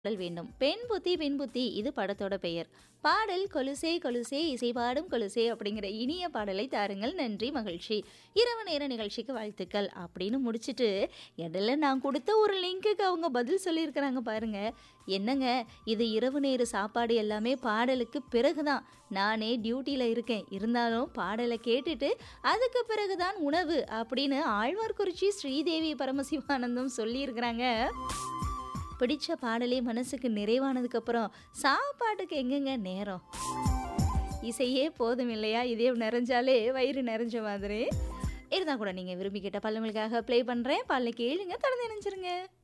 பாடல் வேண்டும் பெண் புத்தி பெண் புத்தி இது படத்தோட பெயர் பாடல் கொலுசே கொலுசே இசை பாடும் கொலுசே அப்படிங்கிற இனிய பாடலை தாருங்கள் நன்றி மகிழ்ச்சி இரவு நேர நிகழ்ச்சிக்கு வாழ்த்துக்கள் அப்படின்னு முடிச்சுட்டு இடையில நான் கொடுத்த ஒரு லிங்க்குக்கு அவங்க பதில் சொல்லியிருக்கிறாங்க பாருங்க என்னங்க இது இரவு நேர சாப்பாடு எல்லாமே பாடலுக்கு பிறகுதான் நானே டியூட்டியில் இருக்கேன் இருந்தாலும் பாடலை கேட்டுட்டு அதுக்கு பிறகுதான் உணவு அப்படின்னு ஆழ்வார்குறிச்சி ஸ்ரீதேவி பரமசிவானந்தம் சொல்லியிருக்கிறாங்க பிடிச்ச பாடலே மனசுக்கு நிறைவானதுக்கு அப்புறம் சாப்பாட்டுக்கு எங்கெங்க நேரம் இசையே போதும் இல்லையா இதே நிறைஞ்சாலே வயிறு நிறைஞ்ச மாதிரி இருந்தால் கூட நீங்கள் விரும்பி கேட்ட பல்லவங்களுக்காக ப்ளே பண்ணுறேன் பல்ல கேளுங்க தொடர்ந்து நினைச்சிருங்க